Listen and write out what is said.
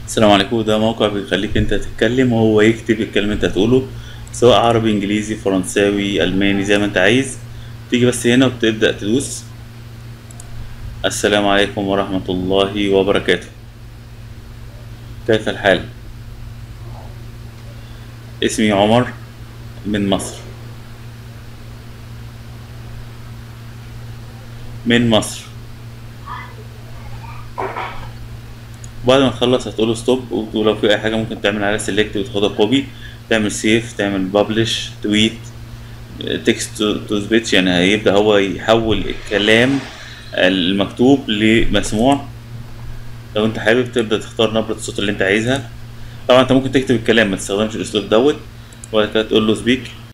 السلام عليكم ده موقع بيخليك انت تتكلم وهو يكتب الكلام اللي انت هتقوله سواء عربي انجليزي فرنساوي الماني زي ما انت عايز تيجي بس هنا وتبدأ تدوس السلام عليكم ورحمة الله وبركاته كيف الحال اسمي عمر من مصر من مصر وبعد ما تخلص هتقوله ستوب ولو في اي حاجه ممكن تعمل عليها سيلكت وتاخدها كوبي تعمل سيف تعمل ببلش تويت تكست تو سبيتش يعني هيبدا هو يحول الكلام المكتوب لمسموع لو انت حابب تبدا تختار نبره الصوت اللي انت عايزها طبعا انت ممكن تكتب الكلام ما تستخدمش الاسلوب دوت وبعد كده تقول له سبيك